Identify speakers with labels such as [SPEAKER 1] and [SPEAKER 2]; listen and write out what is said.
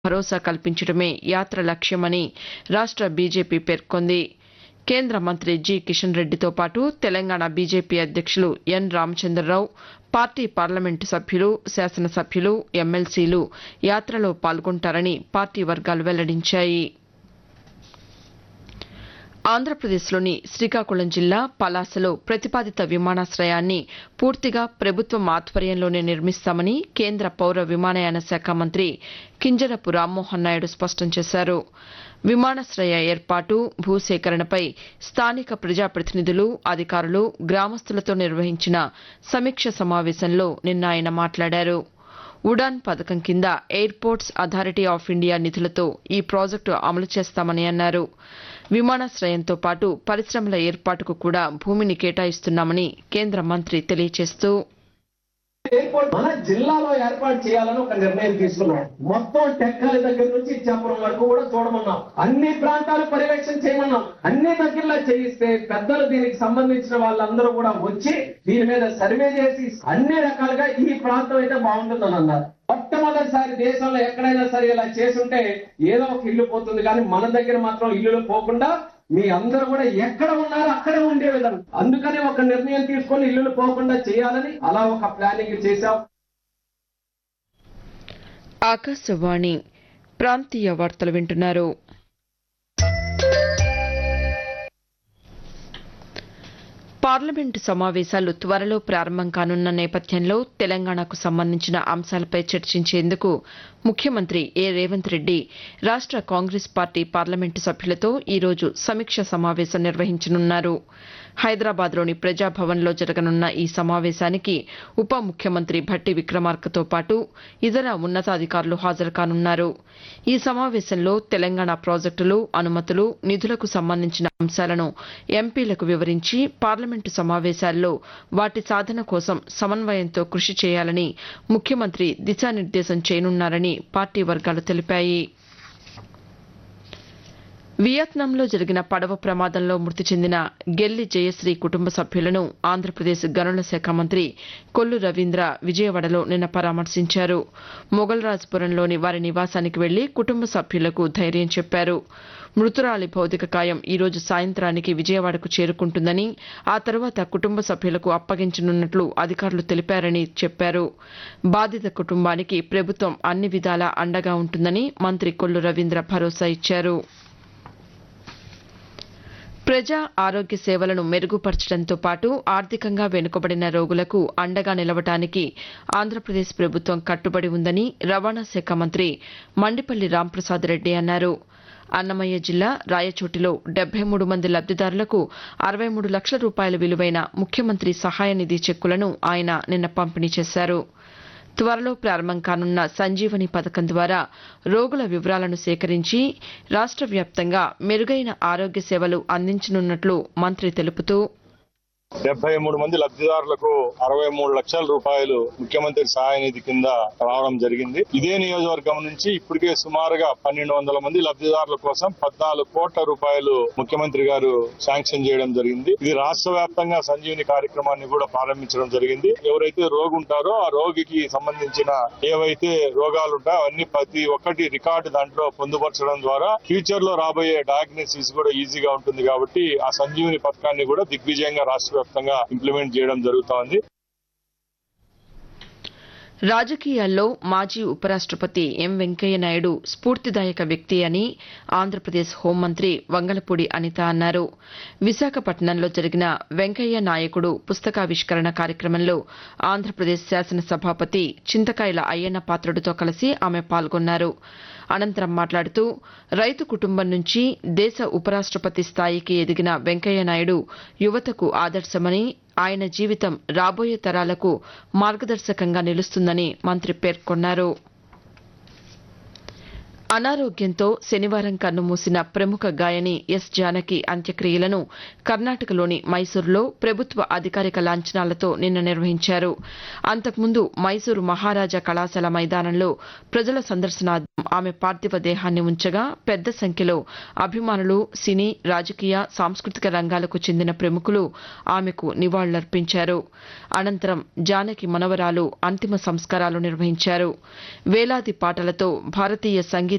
[SPEAKER 1] భరోసా కల్పించడమే యాత్ర లక్ష్యమని రాష్ట బీజేపీ పేర్కొంది కేంద్ర మంత్రి జి కిషన్ రెడ్డితో పాటు తెలంగాణ బీజేపీ అధ్యక్షులు ఎన్ రామచంద్రరావు పార్టీ పార్లమెంటు సభ్యులు శాసనసభ్యులు ఎమ్మెల్సీలు యాత్రలో పాల్గొంటారని పార్టీ వర్గాలు వెల్లడించాయి ఆంధ్రప్రదేశ్లోని శ్రీకాకుళం జిల్లా పలాసలో ప్రతిపాదిత విమానాశ్రయాన్ని పూర్తిగా ప్రభుత్వం ఆధ్వర్యంలోనే నిర్మిస్తామని కేంద్ర పౌర విమానయాన శాఖ మంత్రి కింజరపు రామ్మోహన్ నాయుడు స్పష్టం చేశారు విమానాశ్రయ ఏర్పాటు భూసేకరణపై స్థానిక ప్రజాప్రతినిధులు అధికారులు గ్రామస్తులతో నిర్వహించిన సమీక్ష సమావేశంలో నిన్న ఆయన మాట్లాడారు ఉడాన్ పథకం కింద ఎయిర్పోర్ట్స్ అథారిటీ ఆఫ్ ఇండియా నిధులతో ఈ ప్రాజెక్టు అమలు చేస్తామని అన్నారు విమానాశ్రయంతో పాటు పరిశ్రమల ఏర్పాటుకు కూడా భూమిని కేటాయిస్తున్నామని కేంద్ర మంత్రి తెలియజేస్తూ
[SPEAKER 2] ఎయిర్పోర్ట్ మన జిల్లాలో ఏర్పాటు చేయాలని ఒక నిర్ణయం తీసుకున్నాం మొత్తం టెక్కాలి దగ్గర నుంచి ఇచ్చాపురం వరకు కూడా చూడమన్నాం అన్ని ప్రాంతాలు పర్యవేక్షణ చేయమన్నాం అన్ని దగ్గరలో చేయిస్తే పెద్దలు దీనికి సంబంధించిన వాళ్ళందరూ కూడా వచ్చి దీని మీద సర్వే చేసి అన్ని రకాలుగా ఈ ప్రాంతం అయితే బాగుంటుందని అన్నారు మొట్టమొదటిసారి దేశంలో ఎక్కడైనా సరే ఇలా చేసుంటే ఏదో ఒక ఇల్లు పోతుంది కానీ మన దగ్గర మాత్రం ఇల్లులు పోకుండా మీ అందరూ కూడా ఎక్కడ ఉన్నారో అక్కడే ఉండే విధంగా అందుకని ఒక నిర్ణయం తీసుకొని ఇల్లులు పోకుండా చేయాలని అలా ఒక ప్లానింగ్ చేశాం
[SPEAKER 1] ఆకాశవాణి ప్రాంతీయ వార్తలు వింటున్నారు పార్లమెంటు సమావేశాలు త్వరలో ప్రారంభం కానున్న నేపథ్యంలో తెలంగాణకు సంబంధించిన అంశాలపై చర్చించేందుకు ముఖ్యమంత్రి ఏ రేవంత్ రెడ్డి రాష్ట కాంగ్రెస్ పార్టీ పార్లమెంటు సభ్యులతో ఈరోజు సమీక్ష సమావేశం నిర్వహించనున్నారు హైదరాబాద్లోని ప్రజాభవన్లో జరగనున్న ఈ సమావేశానికి ఉప ముఖ్యమంత్రి భట్టి విక్రమార్కతో పాటు ఇతర ఉన్నతాధికారులు హాజరు కానున్నారు ఈ సమావేశంలో తెలంగాణ ప్రాజెక్టులు అనుమతులు నిధులకు సంబంధించిన అంశాలను ఎంపీలకు వివరించి పార్లమెంటు సమావేశాల్లో వాటి సాధన కోసం సమన్వయంతో కృషి చేయాలని ముఖ్యమంత్రి దిశానిర్దేశం చేయనున్నారని పార్టీ వర్గాలు తెలిపాయి వియత్నాంలో జరిగిన పడవ ప్రమాదంలో మృతి చెందిన గెల్లి జయశ్రీ కుటుంబ సభ్యులను ఆంధ్రప్రదేశ్ గనుల శాఖ మంత్రి కొల్లు రవీంద్ర విజయవాడలో నిన్న పరామర్శించారు మొగల్రాజ్పురంలోని వారి నివాసానికి వెళ్లి కుటుంబ సభ్యులకు ధైర్యం చెప్పారు మృతురాలి భౌతిక కాయం ఈరోజు సాయంత్రానికి విజయవాడకు చేరుకుంటుందని ఆ తర్వాత కుటుంబ సభ్యులకు అప్పగించనున్నట్లు అధికారులు తెలిపారని చెప్పారు బాధిత కుటుంబానికి ప్రభుత్వం అన్ని విధాలా అండగా ఉంటుందని మంత్రి కొల్లు రవీంద్ర భరోసా ఇచ్చారు ప్రజా ఆరోగ్య సేవలను మెరుగుపరచడంతో పాటు ఆర్థికంగా వెనుకబడిన రోగులకు అండగా నిలవటానికి ఆంధ్రప్రదేశ్ ప్రభుత్వం కట్టుబడి ఉందని రవాణా శాఖ మంత్రి మండిపల్లి రాంప్రసాద్ రెడ్డి అన్నారు అన్నమయ్య జిల్లా రాయచోటిలో డెబ్బై మూడు మంది లబ్దిదారులకు అరవై మూడు లక్షల రూపాయల విలువైన ముఖ్యమంత్రి సహాయ నిధి చెక్కులను ఆయన నిన్న పంపిణీ చేశారు త్వరలో ప్రారంభం కానున్న సంజీవని పథకం ద్వారా రోగుల వివరాలను సేకరించి రాష్ట్ర వ్యాప్తంగా మెరుగైన ఆరోగ్య సేవలు అందించనున్నట్లు మంత్రి తెలుపుతూ
[SPEAKER 3] డెబ్బై మూడు మంది లబ్ధిదారులకు అరవై మూడు లక్షల రూపాయలు ముఖ్యమంత్రి సహాయ నిధి కింద రావడం జరిగింది ఇదే నియోజకవర్గం నుంచి ఇప్పటికే సుమారుగా పన్నెండు వందల మంది లబ్ధిదారుల కోసం పద్నాలుగు కోట్ల రూపాయలు ముఖ్యమంత్రి గారు శాంక్షన్ చేయడం జరిగింది ఇది రాష్ట్ర వ్యాప్తంగా సంజీవిని కార్యక్రమాన్ని కూడా ప్రారంభించడం జరిగింది ఎవరైతే రోగి ఉంటారో ఆ రోగికి సంబంధించిన ఏవైతే రోగాలు ఉంటాయో అవన్నీ ప్రతి ఒక్కటి రికార్డు దాంట్లో పొందుపరచడం ద్వారా ఫ్యూచర్ లో రాబోయే డయాగ్నోసిస్ కూడా ఈజీగా ఉంటుంది కాబట్టి ఆ సంజీవిని పథకాన్ని కూడా దిగ్విజయంగా రాష్ట్ర వ్యాప్తంగా ఇంప్లిమెంట్ చేయడం జరుగుతోంది
[SPEAKER 1] రాజకీయాల్లో మాజీ ఉపరాష్టపతి ఎం వెంకయ్య నాయుడు స్ఫూర్తిదాయక వ్యక్తి అని ఆంధ్రప్రదేశ్ హోంమంత్రి వంగలపూడి అనిత అన్నారు విశాఖపట్నంలో జరిగిన వెంకయ్య నాయకుడు పుస్తకావిష్కరణ కార్యక్రమంలో ఆంధ్రప్రదేశ్ శాసనసభాపతి చింతకాయల అయ్యన్న పాత్రుడితో కలిసి ఆమె పాల్గొన్నారు అనంతరం మాట్లాడుతూ రైతు కుటుంబం నుంచి దేశ ఉపరాష్టపతి స్థాయికి ఎదిగిన వెంకయ్య నాయుడు యువతకు ఆదర్శమని ఆయన జీవితం రాబోయే తరాలకు మార్గదర్శకంగా నిలుస్తుందని మంత్రి పేర్కొన్నారు అనారోగ్యంతో శనివారం కన్నుమూసిన ప్రముఖ గాయని ఎస్ జానకి అంత్యక్రియలను కర్ణాటకలోని మైసూరులో ప్రభుత్వ అధికారిక లాంఛనాలతో నిన్న నిర్వహించారు అంతకుముందు మైసూరు మహారాజా కళాశాల మైదానంలో ప్రజల సందర్శనార్థం ఆమె పార్థివ దేహాన్ని ఉంచగా పెద్ద సంఖ్యలో అభిమానులు సినీ రాజకీయ సాంస్కృతిక రంగాలకు చెందిన ప్రముఖులు ఆమెకు నివాళులర్పించారు అనంతరం జానకి మనవరాలు అంతిమ సంస్కారాలు నిర్వహించారు వేలాది పాటలతో భారతీయ సంగీత